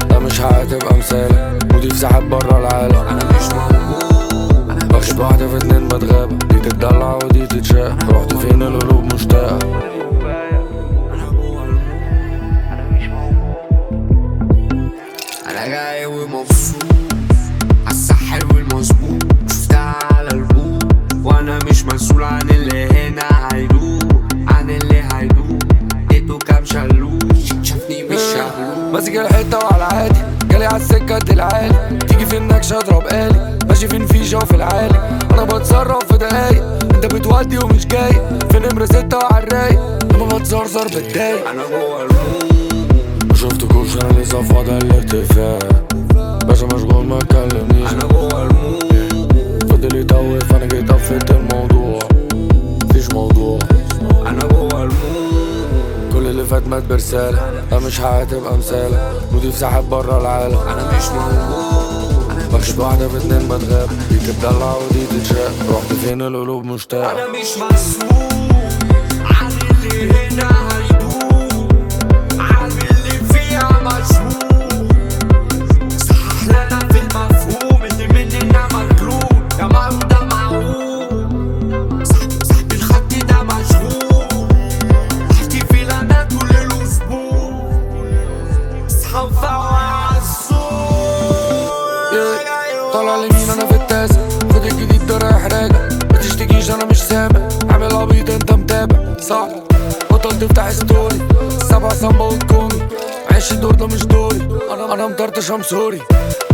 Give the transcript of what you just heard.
ده مش هتبقى مثالك مضيف ساحب برا العالم انا مش موجود انا مش باخد واحدة في اتنين بتغابى دي تتدلع ودي تتشاق رحت فين القلوب مشتاقة انا جوه المود انا مش موجود انا جاي ومبسوط عالساحل والمظبوط شفتها على البوق وانا مش مسؤول عن اللي هنا هيدوق عن اللي هيدوق اديته كام شلوش شافني مش شغلوش ماسك الحتة وعلى عادي جالي عالسكة العالي تيجي في النكشة اضرب آلي ماشي في الفيشة وفي العالي انا بتصرف في دقايق انت بتودي ومش جاي في نمرة ستة وعالرايق انا بتزرزر بتضايق انا جوه المود ما شفتكوش انا لسه في وضع الارتفاع باشا مشغول ما تكلمنيش انا جوه المود فضل يتوه فانا جيت قفلت الموضوع مفيش موضوع انا جوه المود كل اللي فات مات برسالة ده مش هتبقى مثالة مضيف ساحب برا العالم انا مش موجود انا مش باخد واحدة في اتنين بتغاب دي تتدلع ودي تتشاق رحت فين القلوب مشتاقة انا مش مسؤول عن اللي هنا هيدوق عن اللي فيها مشهور صح لنا في المفهوم اللي مننا مجنون يا معقول ده معقول صاحبي صاحبي الخط ده مشغول احكي في لنا طول الاسبوع اصحاب Yeah. طالع اليمين انا في التاسع خد الجديد ده رايح راجع ما تشتكيش انا مش سامع عامل عبيط انت متابع صح بطل تفتح ستوري سبع سامبا وتكوني معيش الدور ده مش دوري انا انا مطرطش ام سوري